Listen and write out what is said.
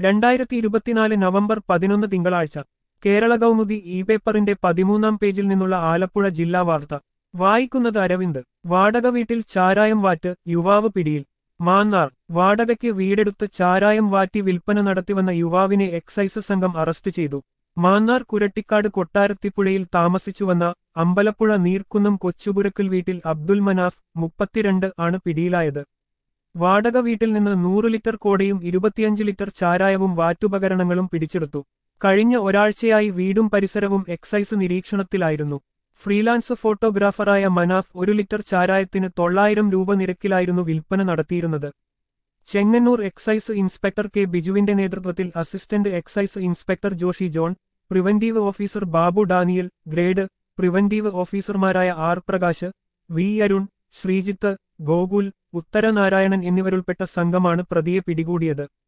രണ്ടായിരത്തി ഇരുപത്തിനാല് നവംബർ പതിനൊന്ന് തിങ്കളാഴ്ച കേരള കൗമുദി ഇ പേപ്പറിന്റെ പതിമൂന്നാം പേജിൽ നിന്നുള്ള ആലപ്പുഴ ജില്ലാ വാർത്ത വായിക്കുന്നത് അരവിന്ദ് വാടക വീട്ടിൽ ചാരായം വാറ്റ് യുവാവ് പിടിയിൽ മാന്നാർ വാടകയ്ക്ക് വീടെടുത്ത് ചാരായം വാറ്റി വിൽപ്പന നടത്തിവന്ന യുവാവിനെ എക്സൈസ് സംഘം അറസ്റ്റ് ചെയ്തു മാന്നാർ കുരട്ടിക്കാട് കൊട്ടാരത്തിപ്പുഴയിൽ താമസിച്ചുവന്ന അമ്പലപ്പുഴ നീർക്കുന്നം കൊച്ചുപുരക്കൽ വീട്ടിൽ അബ്ദുൽ മനാഫ് മുപ്പത്തിരണ്ട് ആണ് പിടിയിലായത് വാടക വീട്ടിൽ നിന്ന് നൂറ് ലിറ്റർ കോടയും ഇരുപത്തിയഞ്ച് ലിറ്റർ ചാരായവും വാറ്റുപകരണങ്ങളും പിടിച്ചെടുത്തു കഴിഞ്ഞ ഒരാഴ്ചയായി വീടും പരിസരവും എക്സൈസ് നിരീക്ഷണത്തിലായിരുന്നു ഫ്രീലാൻസ് ഫോട്ടോഗ്രാഫറായ മനാഫ് ഒരു ലിറ്റർ ചാരായത്തിന് തൊള്ളായിരം രൂപ നിരക്കിലായിരുന്നു വിൽപ്പന നടത്തിയിരുന്നത് ചെങ്ങന്നൂർ എക്സൈസ് ഇൻസ്പെക്ടർ കെ ബിജുവിന്റെ നേതൃത്വത്തിൽ assistant excise inspector Joshy John preventive officer Babu Daniel grade preventive ഓഫീസർമാരായ ആർ പ്രകാശ് വി അരുൺ ശ്രീജിത്ത് ഗോകുൽ ഉത്തരനാരായണൻ എന്നിവരുൾപ്പെട്ട സംഘമാണ് പ്രതിയെ പിടികൂടിയത്